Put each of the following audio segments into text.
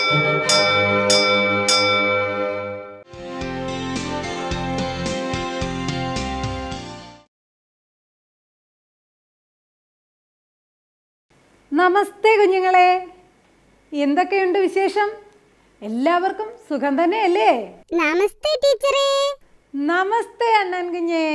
നമസ്തേ കുഞ്ഞുങ്ങളെ എന്തൊക്കെയുണ്ട് വിശേഷം എല്ലാവർക്കും സുഖം തന്നെയല്ലേ നമസ്തേ ടീച്ചറേ നമസ്തേ അണ്ണൻ കുഞ്ഞേ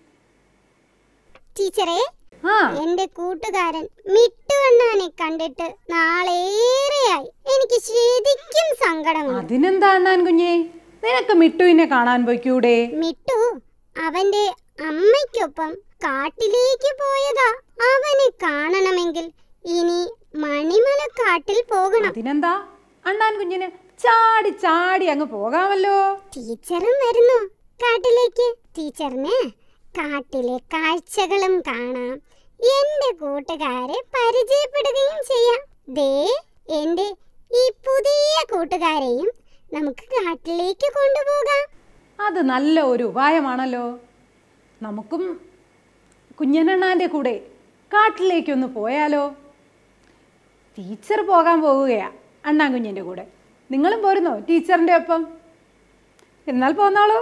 ടീച്ചറേ ആ എന്റെ കൂട്ടുകാരൻ മിട്ടുവണ്ണാനെ കണ്ടിട്ട് നാളേറെയായി എനിക്ക് ശരിക്കും സങ്കടമുണ്ട് അതിനെന്താ അണ്ണാൻ കുഞ്ഞേ നിനക്ക് മിട്ടുവിനെ കാണാൻ പോയിക്കൂടെ മിട്ടു അവന്റെ അമ്മയ്ക്കൊപ്പം കാട്ടിലേക്ക് പോയതാ അവനെ കാണണമെങ്കിൽ ഇനി മണിമലക്കാട്ടിൽ പോകണം അതിനെന്താ അണ്ണാൻ കുഞ്ഞിന് ചാടി ചാടി അങ്ങ് പോകാമല്ലോ ടീച്ചറും വരുന്നു കാട്ടിലേക്ക് ടീച്ചറിന് കാട്ടിലെ കാഴ്ചകളും കാണാം എന്റെ കൂട്ടുകാരെ പരിചയപ്പെടുകയും ചെയ്യാം ദേ എന്റെ ഈ പുതിയ കൂട്ടുകാരെയും നമുക്ക് കാട്ടിലേക്ക് കൊണ്ടുപോകാം അത് നല്ല ഒരു ഉപായമാണല്ലോ നമുക്കും കുഞ്ഞനണ്ണാൻ്റെ കൂടെ കാട്ടിലേക്കൊന്ന് പോയാലോ ടീച്ചർ പോകാൻ പോവുകയാ അണ്ണാൻ കുഞ്ഞിൻ്റെ കൂടെ നിങ്ങളും പോരുന്നോ ടീച്ചറിൻ്റെ ഒപ്പം എന്നാൽ പോന്നോളൂ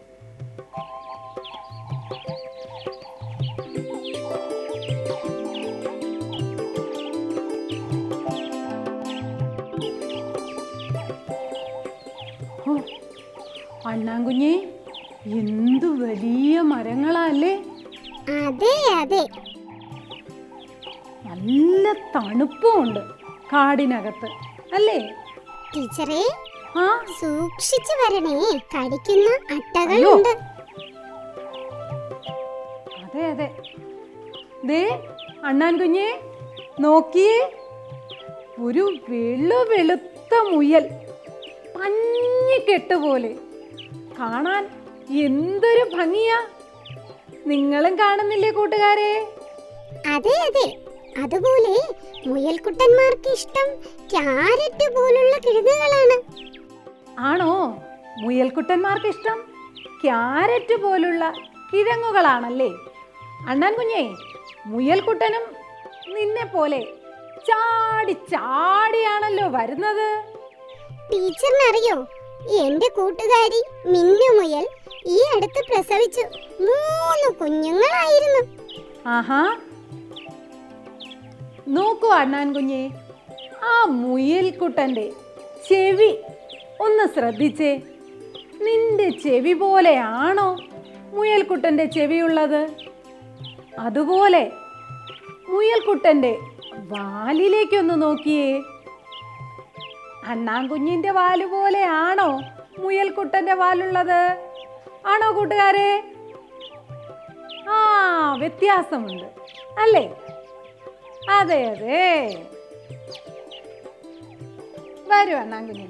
ഹോ, അണ്ണാൻകുഞ്ഞേ എന്തു വലിയ മരങ്ങളല്ലേ അതെ അതെ നല്ല തണുപ്പുമുണ്ട് കാടിനകത്ത് അല്ലേ ടീച്ചറെ ആ സൂക്ഷിച്ചു വരണേ കടിക്കുന്ന അട്ടകളുണ്ട് അതെ അതെ ദേ അണ്ണാൻ കുഞ്ഞേ നോക്കിയേ ഒരു വെളു വെളുത്ത മുയൽ പഞ്ഞിക്കെട്ട് പോലെ കാണാൻ എന്തൊരു ഭംഗിയാ നിങ്ങളും കാണുന്നില്ലേ കൂട്ടുകാരെ അതെ അതെ അതുപോലെ മുയൽക്കുട്ടന്മാർക്ക് ഇഷ്ടം ക്യാരറ്റ് പോലുള്ള കിഴങ്ങുകളാണ് ആണോ മുയൽക്കുട്ടന്മാർക്ക് ഇഷ്ടം ക്യാരറ്റ് പോലുള്ള കിഴങ്ങുകളാണല്ലേ അണ്ണാൻ കുഞ്ഞേ മുയൽക്കുട്ടനും നിന്നെ പോലെ ചാടി ചാടിയാണല്ലോ വരുന്നത് ടീച്ചറിനറിയോ എന്റെ കൂട്ടുകാരി മിന്നുമുയൽ ഈ അടുത്ത് പ്രസവിച്ചു മൂന്ന് കുഞ്ഞുങ്ങളായിരുന്നു ആഹാ നോക്കൂ അണ്ണാൻ കുഞ്ഞേ ആ മുയൽക്കുട്ടൻ്റെ ചെവി ഒന്ന് ശ്രദ്ധിച്ചേ നിന്റെ ചെവി പോലെയാണോ മുയൽക്കുട്ടൻ്റെ ചെവിയുള്ളത് അതുപോലെ മുയൽക്കുട്ടൻ്റെ വാലിലേക്കൊന്ന് നോക്കിയേ അണ്ണാൻ കുഞ്ഞിൻ്റെ വാല് പോലെയാണോ മുയൽക്കുട്ടൻ്റെ വാലുള്ളത് ആണോ കൂട്ടുകാരെ ആ വ്യത്യാസമുണ്ട് അല്ലേ അതെ അതെ വരൂ അണ്ണാങ്കുഞ്ഞി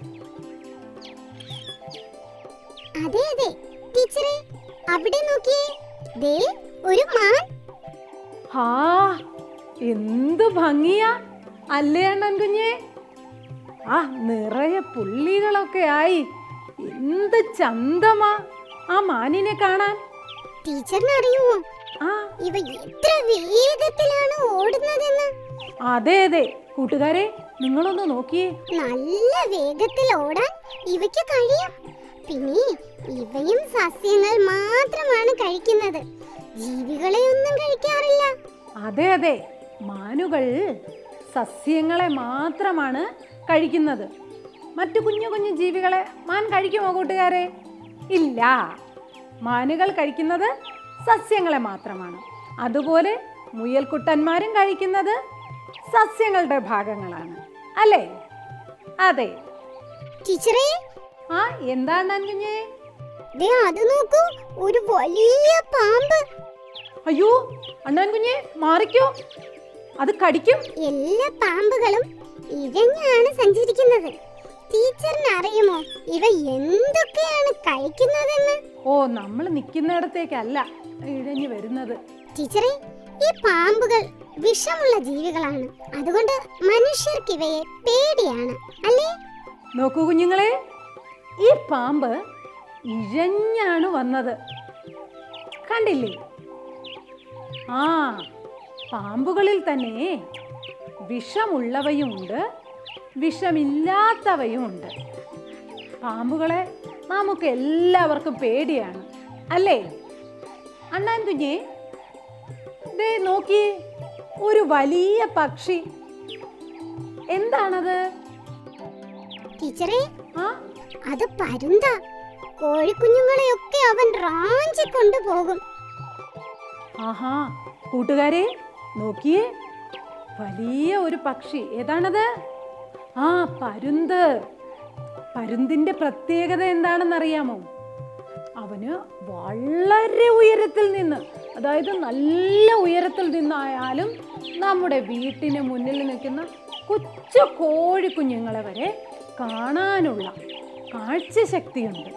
അതെ അതെ ടീച്ചറെ അവിടെ നോക്കിയേ ദേ ഒരു മാൻ ഹാ എന്ത് ഭംഗിയാ അല്ലേ അണ്ണൻ കുഞ്ഞേ ആ നിറയെ പുള്ളികളൊക്കെ ആയി എന്ത് ചന്തമാ ആ മാനിനെ കാണാൻ ടീച്ചറിനറിയുമോ ആ ഇവ എത്ര വേഗത്തിലാണ് ഓടുന്നതെന്ന് അതെ അതെ കൂട്ടുകാരെ നിങ്ങളൊന്ന് നോക്കിയേ നല്ല വേഗത്തിൽ ഓടാൻ ഇവയ്ക്ക് കഴിയും പിന്നെ ഇവയും സസ്യങ്ങൾ മാത്രമാണ് കഴിക്കുന്നത് ജീവികളെ ഒന്നും കഴിക്കാറില്ല അതെ അതെ മാനുകൾ സസ്യങ്ങളെ മാത്രമാണ് കഴിക്കുന്നത് മറ്റു കുഞ്ഞു കുഞ്ഞു ജീവികളെ മാൻ കഴിക്കുമോ കൂട്ടുകാരെ ഇല്ല മാനുകൾ കഴിക്കുന്നത് സസ്യങ്ങളെ മാത്രമാണ് അതുപോലെ മുയൽക്കുട്ടന്മാരും കഴിക്കുന്നത് സസ്യങ്ങളുടെ ഭാഗങ്ങളാണ് അല്ലേ അതെ ടീച്ചറേ ആ എന്താണ് കുഞ്ഞേ ദേ അത് നോക്കൂ ഒരു വലിയ പാമ്പ് അയ്യോ അണ്ണാൻ കുഞ്ഞെ മാറിക്കോ അത് കടിക്കും എല്ലാ പാമ്പുകളും ഇഴഞ്ഞാണ് സഞ്ചരിക്കുന്നത് ടീച്ചറിന് അറിയുമോ ഇവ എന്തൊക്കെയാണ് കഴിക്കുന്നതെന്ന് ഓ നമ്മൾ നിൽക്കുന്നിടത്തേക്കല്ല ഇഴഞ്ഞു വരുന്നത് ടീച്ചറെ ഈ പാമ്പുകൾ വിഷമുള്ള ജീവികളാണ് അതുകൊണ്ട് മനുഷ്യർക്ക് ഇവയെ പേടിയാണ് അല്ലേ നോക്കൂ കുഞ്ഞുങ്ങളെ ഈ പാമ്പ് ഇഴഞ്ഞാണ് വന്നത് കണ്ടില്ലേ ആ പാമ്പുകളിൽ തന്നെ വിഷമുള്ളവയുമുണ്ട് വിഷമില്ലാത്തവയും ഉണ്ട് പാമ്പുകളെ നമുക്ക് എല്ലാവർക്കും പേടിയാണ് അല്ലേ അണ്ണാൻ കുഞ്ഞേ ദേ നോക്കിയേ ഒരു വലിയ പക്ഷി എന്താണത് ടീച്ചറെ ആ അത് പരുന്ത കോഴിക്കുഞ്ഞുങ്ങളെയൊക്കെ അവൻ റാഞ്ചി കൊണ്ടുപോകും ആഹാ കൂട്ടുകാരെ നോക്കിയേ വലിയ ഒരു പക്ഷി ഏതാണത് ആ പരുന്ത് പരുന്തിന്റെ പ്രത്യേകത എന്താണെന്നറിയാമോ അവന് വളരെ ഉയരത്തിൽ നിന്ന് അതായത് നല്ല ഉയരത്തിൽ നിന്നായാലും നമ്മുടെ വീട്ടിന് മുന്നിൽ നിൽക്കുന്ന കൊച്ചു കോഴിക്കുഞ്ഞുങ്ങളെ വരെ കാണാനുള്ള കാഴ്ചശക്തിയുണ്ട്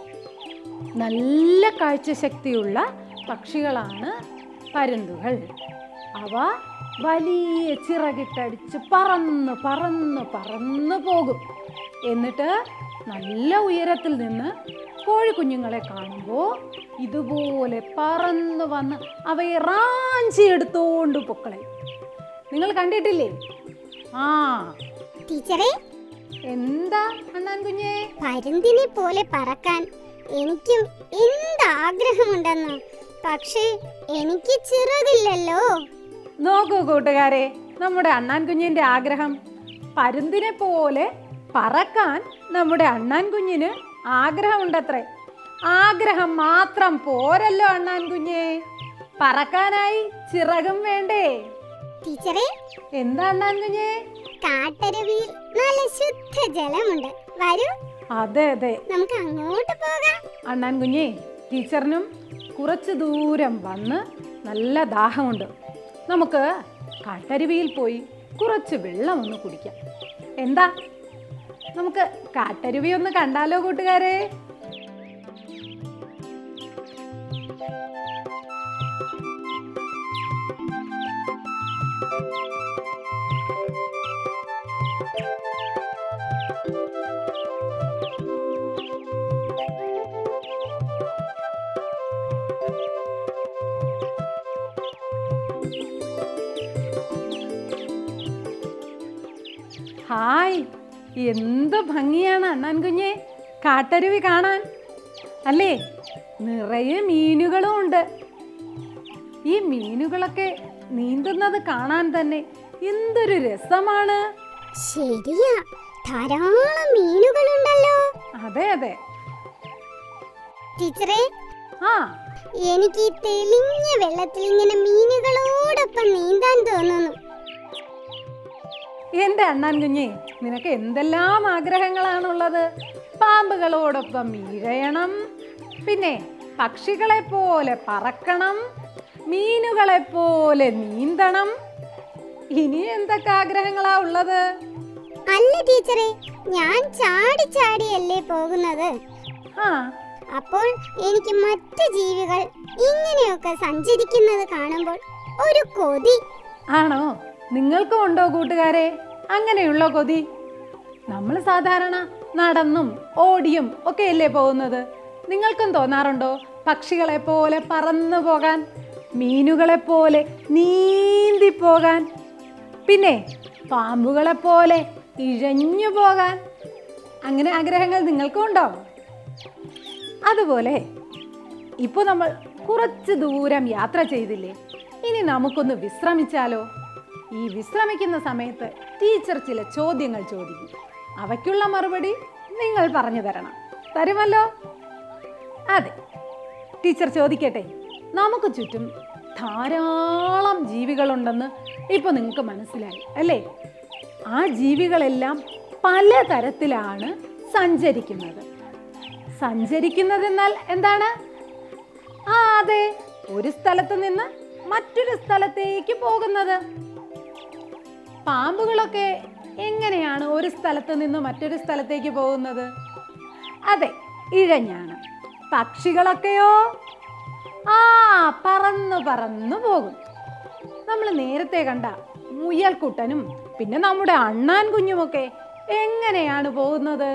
നല്ല കാഴ്ചശക്തിയുള്ള പക്ഷികളാണ് പരുന്തുകൾ അവ വലിയ ചിറകിട്ടടിച്ച് പറന്ന് പറന്ന് പറന്ന് പോകും എന്നിട്ട് നല്ല ഉയരത്തിൽ നിന്ന് കോഴിക്കുഞ്ഞുങ്ങളെ കാണുമ്പോൾ ഇതുപോലെ പറന്ന് വന്ന് അവയെ റാഞ്ചി എടുത്തോണ്ട് പൊക്കളയും നിങ്ങൾ കണ്ടിട്ടില്ലേ ആ ടീച്ചറെ എന്താ അണ്ണാൻ കുഞ്ഞേ പരുന്തിനെ പോലെ പറക്കാൻ എനിക്കും എന്ത് ആഗ്രഹമുണ്ടെന്നോ പക്ഷേ എനിക്ക് ചിറകില്ലല്ലോ നോക്കൂ കൂട്ടുകാരെ നമ്മുടെ അണ്ണാൻ കുഞ്ഞിന്റെ ആഗ്രഹം പരുന്തിനെ പോലെ പറക്കാൻ നമ്മുടെ അണ്ണാൻ കുഞ്ഞിന് ആഗ്രഹമുണ്ടത്രേ ആഗ്രഹം മാത്രം പോരല്ലോ അണ്ണാൻ കുഞ്ഞേ പറക്കാനായി ചിറകും വേണ്ടേ ടീച്ചറെ എന്താ അണ്ണാൻ കുഞ്ഞേ കാട്ടരുവിയിൽ നല്ല ശുദ്ധജലമുണ്ട് വരൂ അതെ അതെ നമുക്ക് അങ്ങോട്ട് പോകാം അണ്ണാൻ കുഞ്ഞേ ടീച്ചറിനും കുറച്ച് ദൂരം വന്ന് നല്ല ദാഹമുണ്ട് നമുക്ക് കാട്ടരുവിയിൽ പോയി കുറച്ച് വെള്ളം ഒന്ന് കുടിക്കാം എന്താ നമുക്ക് കാട്ടരുവി ഒന്ന് കണ്ടാലോ കൂട്ടുകാരെ ഹായ് എന്ത് ഭംഗിയാണ് അണ്ണാൻ കുഞ്ഞെ കാട്ടരുവി കാണാൻ അല്ലേ നിറയെ മീനുകളും ഉണ്ട് ഈ മീനുകളൊക്കെ നീന്തുന്നത് കാണാൻ തന്നെ എന്തൊരു രസമാണ് ശരിയാ ധാരാളം മീനുകളുണ്ടല്ലോ അതെ അതെ ടീച്ചറെ ആ എനിക്ക് ഈ തെളിഞ്ഞ വെള്ളത്തിൽ ഇങ്ങനെ മീനുകളോടൊപ്പം നീന്താൻ തോന്നുന്നു എന്റെ അണ്ണാൻ കുഞ്ഞെ നിനക്ക് എന്തെല്ലാം ആഗ്രഹങ്ങളാണുള്ളത് പാമ്പുകളോടൊപ്പം ഇഴയണം പിന്നെ പക്ഷികളെ പോലെ പറക്കണം മീനുകളെ പോലെ നീന്തണം ഇനി എന്തൊക്കെ ആഗ്രഹങ്ങളാ ഉള്ളത് അല്ല ടീച്ചറെ ഞാൻ ചാടി ചാടിയല്ലേ പോകുന്നത് ആ അപ്പോൾ എനിക്ക് മറ്റു ജീവികൾ ഇങ്ങനെയൊക്കെ സഞ്ചരിക്കുന്നത് കാണുമ്പോൾ ഒരു കൊതി ആണോ നിങ്ങൾക്കും ഉണ്ടോ കൂട്ടുകാരെ അങ്ങനെയുള്ള കൊതി നമ്മൾ സാധാരണ നടന്നും ഓടിയും ഒക്കെയല്ലേ പോകുന്നത് നിങ്ങൾക്കും തോന്നാറുണ്ടോ പക്ഷികളെ പോലെ പറന്നു പോകാൻ മീനുകളെ പോലെ നീന്തി പോകാൻ പിന്നെ പാമ്പുകളെ പോലെ ഇഴഞ്ഞു പോകാൻ അങ്ങനെ ആഗ്രഹങ്ങൾ നിങ്ങൾക്കും ഉണ്ടോ അതുപോലെ ഇപ്പോൾ നമ്മൾ കുറച്ച് ദൂരം യാത്ര ചെയ്തില്ലേ ഇനി നമുക്കൊന്ന് വിശ്രമിച്ചാലോ ഈ വിശ്രമിക്കുന്ന സമയത്ത് ടീച്ചർ ചില ചോദ്യങ്ങൾ ചോദിക്കും അവയ്ക്കുള്ള മറുപടി നിങ്ങൾ പറഞ്ഞു തരണം തരുമല്ലോ അതെ ടീച്ചർ ചോദിക്കട്ടെ നമുക്ക് ചുറ്റും ധാരാളം ജീവികളുണ്ടെന്ന് ഇപ്പോൾ നിങ്ങൾക്ക് മനസ്സിലായി അല്ലേ ആ ജീവികളെല്ലാം പലതരത്തിലാണ് സഞ്ചരിക്കുന്നത് സഞ്ചരിക്കുന്നതെന്നാൽ എന്താണ് ആ അതെ ഒരു സ്ഥലത്ത് നിന്ന് മറ്റൊരു സ്ഥലത്തേക്ക് പോകുന്നത് പാമ്പുകളൊക്കെ എങ്ങനെയാണ് ഒരു സ്ഥലത്ത് നിന്ന് മറ്റൊരു സ്ഥലത്തേക്ക് പോകുന്നത് അതെ ഇഴഞ്ഞാണ് പക്ഷികളൊക്കെയോ ആ പറന്നു പറന്നു പോകും നമ്മൾ നേരത്തെ കണ്ട മുയൽക്കുട്ടനും പിന്നെ നമ്മുടെ അണ്ണാൻ കുഞ്ഞുമൊക്കെ എങ്ങനെയാണ് പോകുന്നത്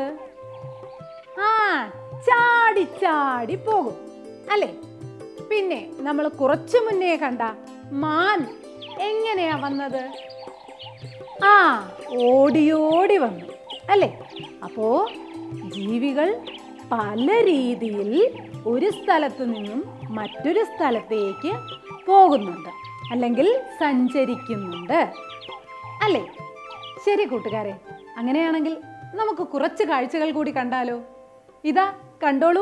ആ ചാടി ചാടി പോകും അല്ലേ പിന്നെ നമ്മൾ കുറച്ചു മുന്നേ കണ്ട മാൻ എങ്ങനെയാ വന്നത് ആ ഓടി ഓടി വന്നു അല്ലേ അപ്പോ ജീവികൾ പല രീതിയിൽ ഒരു സ്ഥലത്തു നിന്നും മറ്റൊരു സ്ഥലത്തേക്ക് പോകുന്നുണ്ട് അല്ലെങ്കിൽ സഞ്ചരിക്കുന്നുണ്ട് അല്ലേ ശരി കൂട്ടുകാരെ അങ്ങനെയാണെങ്കിൽ നമുക്ക് കുറച്ച് കാഴ്ചകൾ കൂടി കണ്ടാലോ ഇതാ കണ്ടോളൂ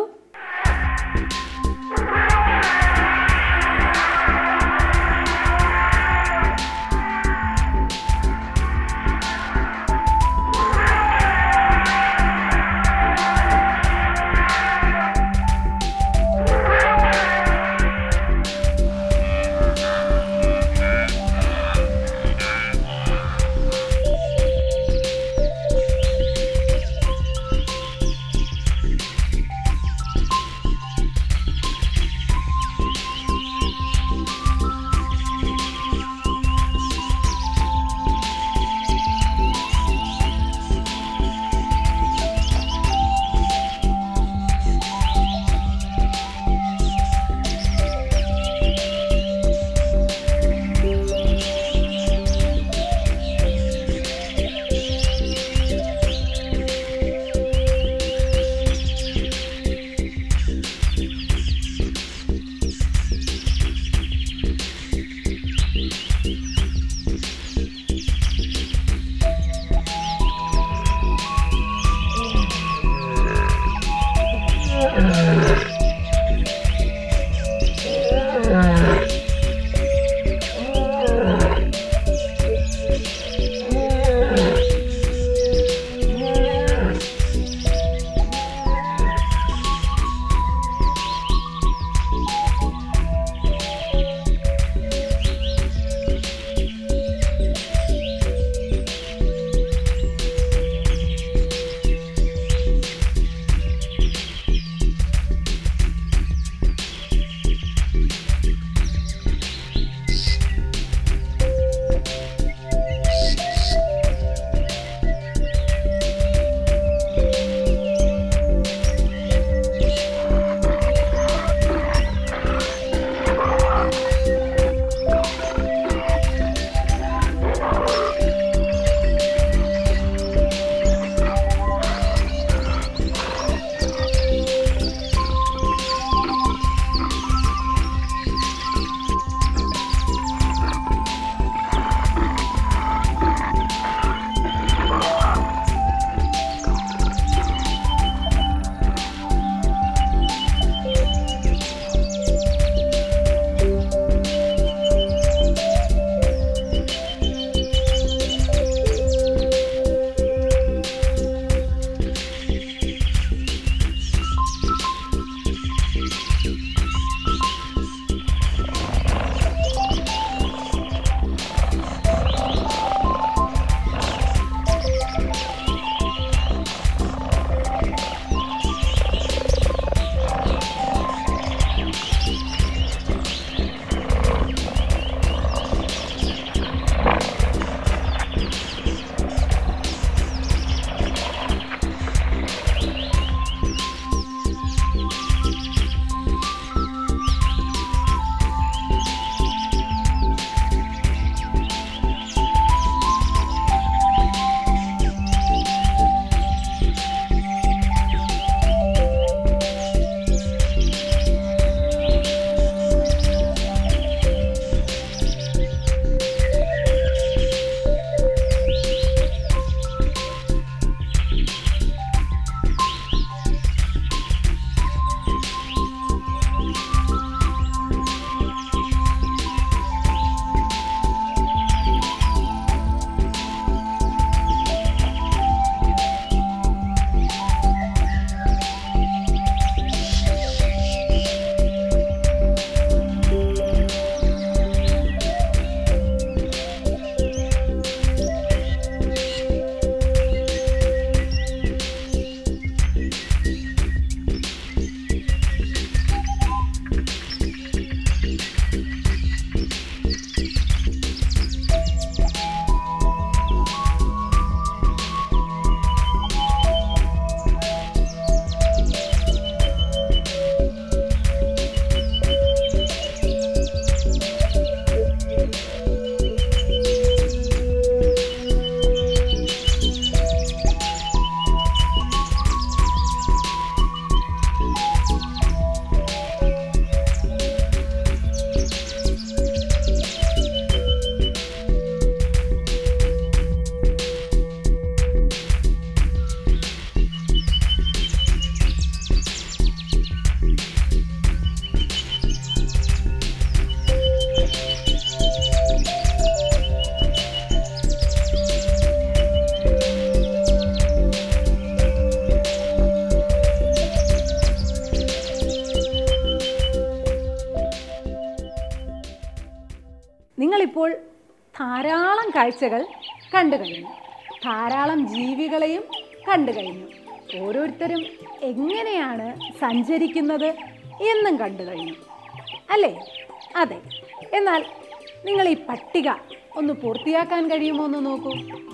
ധാരാളം കാഴ്ചകൾ കണ്ടു കഴിഞ്ഞു ധാരാളം ജീവികളെയും കണ്ടു കഴിഞ്ഞു ഓരോരുത്തരും എങ്ങനെയാണ് സഞ്ചരിക്കുന്നത് എന്നും കണ്ടു കഴിഞ്ഞു അല്ലേ അതെ എന്നാൽ നിങ്ങൾ ഈ പട്ടിക ഒന്ന് പൂർത്തിയാക്കാൻ കഴിയുമോ എന്ന് നോക്കൂ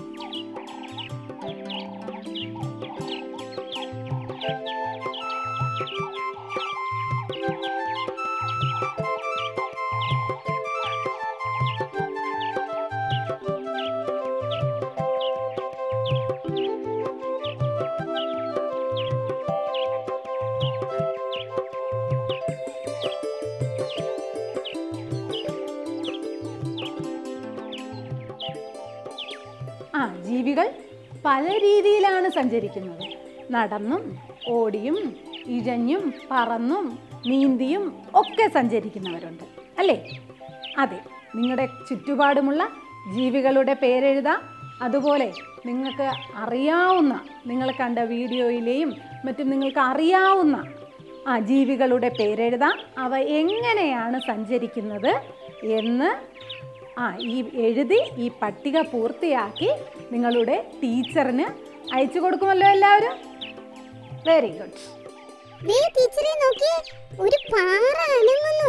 ആ ജീവികൾ പല രീതിയിലാണ് സഞ്ചരിക്കുന്നത് നടന്നും ഓടിയും ഇഴഞ്ഞും പറന്നും നീന്തിയും ഒക്കെ സഞ്ചരിക്കുന്നവരുണ്ട് അല്ലേ അതെ നിങ്ങളുടെ ചുറ്റുപാടുമുള്ള ജീവികളുടെ പേരെഴുതാം അതുപോലെ നിങ്ങൾക്ക് അറിയാവുന്ന നിങ്ങൾ കണ്ട വീഡിയോയിലെയും മറ്റും നിങ്ങൾക്ക് അറിയാവുന്ന ആ ജീവികളുടെ പേരെഴുതാം അവ എങ്ങനെയാണ് സഞ്ചരിക്കുന്നത് എന്ന് ആ ഈ എഴുതി ഈ പട്ടിക പൂർത്തിയാക്കി നിങ്ങളുടെ ടീച്ചറിന് അയച്ചു കൊടുക്കുമല്ലോ എല്ലാവരും വെരി ഗുഡ് ദേ ടീച്ചറെ നോക്കിയേ ഒരു പാറ അനങ്ങുന്നു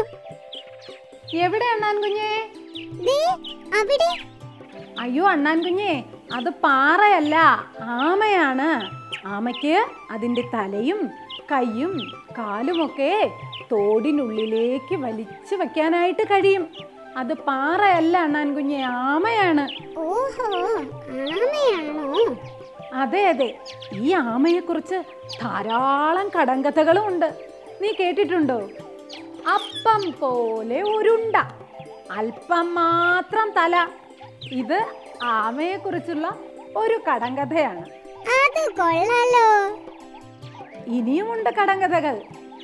എവിടെ അണ്ണാൻ കുഞ്ഞേ ദേ അവിടെ അയ്യോ അണ്ണാൻ കുഞ്ഞേ അത് പാറയല്ല ആമയാണ് ആമയ്ക്ക് അതിൻ്റെ തലയും കൈയും കാലുമൊക്കെ തോടിനുള്ളിലേക്ക് വലിച്ചു വെക്കാനായിട്ട് കഴിയും അത് പാറയല്ല അണ്ണാൻ കുഞ്ഞെ ആമയാണ് ഓഹോ ആമയാണോ അതെ അതെ ഈ ആമയെക്കുറിച്ച് ധാരാളം കടങ്കഥകളും ഉണ്ട് നീ കേട്ടിട്ടുണ്ടോ അപ്പം പോലെ ഒരുണ്ട അല്പം മാത്രം തല ഇത് ആമയെക്കുറിച്ചുള്ള ഒരു കടങ്കഥയാണ് അത് കൊള്ളാലോ ഇനിയുമുണ്ട് കടങ്കഥകൾ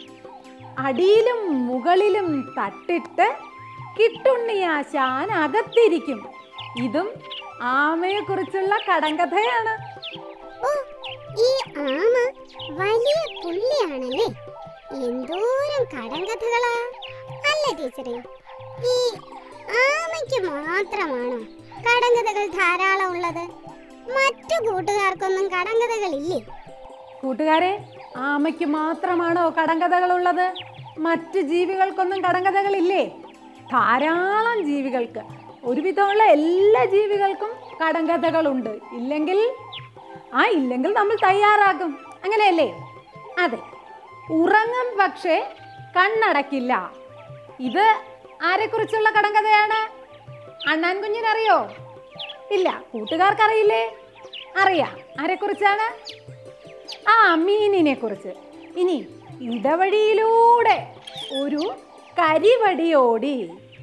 അടിയിലും മുകളിലും തട്ടിട്ട് കിട്ടുണ്ണിയാശാൻ അകത്തിരിക്കും ഇതും ആമയെക്കുറിച്ചുള്ള കടങ്കഥയാണ് ഓ ഈ ആമ വലിയ പുള്ളിയാണല്ലേ എന്തോരം കടങ്കഥകളാ അല്ല ടീച്ചറെ ഈ ആമയ്ക്ക് മാത്രമാണോ കടങ്കഥകൾ ധാരാളം ഉള്ളത് മറ്റു കൂട്ടുകാർക്കൊന്നും കടങ്കഥകളില്ലേ കൂട്ടുകാരെ ആമയ്ക്ക് മാത്രമാണോ കടങ്കഥകളുള്ളത് മറ്റ് ജീവികൾക്കൊന്നും കടങ്കഥകളില്ലേ ധാരാളം ജീവികൾക്ക് ഒരുവിധമുള്ള എല്ലാ ജീവികൾക്കും കടങ്കഥകളുണ്ട് ഇല്ലെങ്കിൽ ആ ഇല്ലെങ്കിൽ നമ്മൾ തയ്യാറാക്കും അങ്ങനെയല്ലേ അതെ ഉറങ്ങും പക്ഷേ കണ്ണടക്കില്ല ഇത് ആരെക്കുറിച്ചുള്ള കടങ്കഥയാണ് അണ്ണാൻ കുഞ്ഞിനറിയോ ഇല്ല കൂട്ടുകാർക്കറിയില്ലേ അറിയാം ആരെക്കുറിച്ചാണ് ആ മീനിനെ കുറിച്ച് ഇനി ഇടവഴിയിലൂടെ ഒരു കരിവടി ഓടി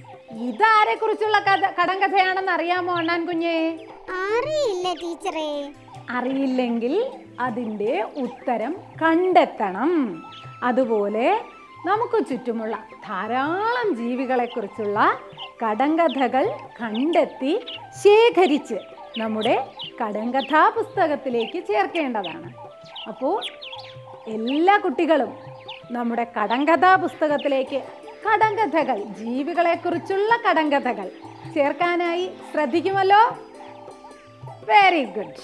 ഇതാരെ കുറിച്ചുള്ള കഥ കടങ്കഥയാണെന്ന് അറിയാമോ അണ്ണാൻ കുഞ്ഞേ അറിയില്ല ടീച്ചറെ അറിയില്ലെങ്കിൽ അതിൻ്റെ ഉത്തരം കണ്ടെത്തണം അതുപോലെ നമുക്ക് ചുറ്റുമുള്ള ധാരാളം ജീവികളെക്കുറിച്ചുള്ള കടങ്കഥകൾ കണ്ടെത്തി ശേഖരിച്ച് നമ്മുടെ കടങ്കഥാ പുസ്തകത്തിലേക്ക് ചേർക്കേണ്ടതാണ് അപ്പോൾ എല്ലാ കുട്ടികളും നമ്മുടെ കടങ്കഥാ പുസ്തകത്തിലേക്ക് കടങ്കഥകൾ ജീവികളെക്കുറിച്ചുള്ള കടങ്കഥകൾ ചേർക്കാനായി ശ്രദ്ധിക്കുമല്ലോ വെരി ഗുഡ്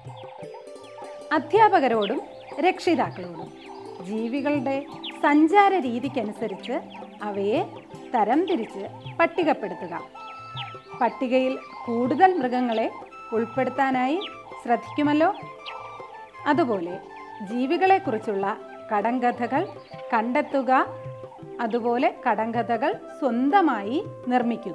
അധ്യാപകരോടും രക്ഷിതാക്കളോടും ജീവികളുടെ സഞ്ചാര രീതിക്കനുസരിച്ച് അവയെ തരംതിരിച്ച് പട്ടികപ്പെടുത്തുക പട്ടികയിൽ കൂടുതൽ മൃഗങ്ങളെ ഉൾപ്പെടുത്താനായി ശ്രദ്ധിക്കുമല്ലോ അതുപോലെ ജീവികളെക്കുറിച്ചുള്ള കടങ്കഥകൾ കണ്ടെത്തുക അതുപോലെ കടങ്കഥകൾ സ്വന്തമായി നിർമ്മിക്കുക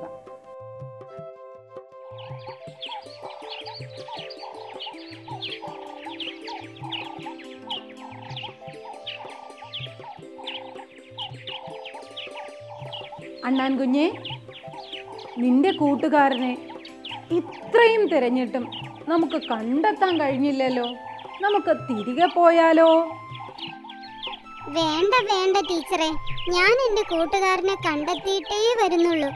അണ്ണാൻ കുഞ്ഞെ നിന്റെ കൂട്ടുകാരനെ ഇത്രയും തിരഞ്ഞിട്ടും നമുക്ക് കണ്ടെത്താൻ കഴിഞ്ഞില്ലല്ലോ നമുക്ക് തിരികെ പോയാലോ വേണ്ട വേണ്ട ടീച്ചറെ ഞാൻ എന്റെ കൂട്ടുകാരനെ കണ്ടെത്തിയിട്ടേ വരുന്നുള്ളൂ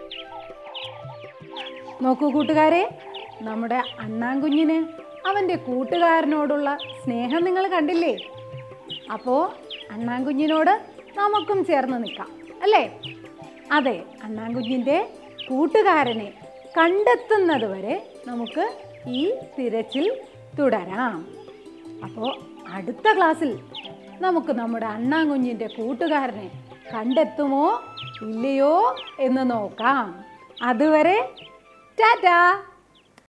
നോക്കൂ കൂട്ടുകാരെ നമ്മുടെ അണ്ണാൻ കുഞ്ഞിന് അവൻ്റെ കൂട്ടുകാരനോടുള്ള സ്നേഹം നിങ്ങൾ കണ്ടില്ലേ അപ്പോൾ അണ്ണാൻ കുഞ്ഞിനോട് നമുക്കും ചേർന്ന് നിൽക്കാം അല്ലേ അതെ അണ്ണാൻ കുഞ്ഞിൻ്റെ കൂട്ടുകാരനെ കണ്ടെത്തുന്നത് വരെ നമുക്ക് ഈ തിരച്ചിൽ തുടരാം അപ്പോൾ അടുത്ത ക്ലാസ്സിൽ നമുക്ക് നമ്മുടെ അണ്ണാങ്കുഞ്ഞിൻ്റെ കൂട്ടുകാരനെ കണ്ടെത്തുമോ ഇല്ലയോ എന്ന് നോക്കാം അതുവരെ ടാറ്റാ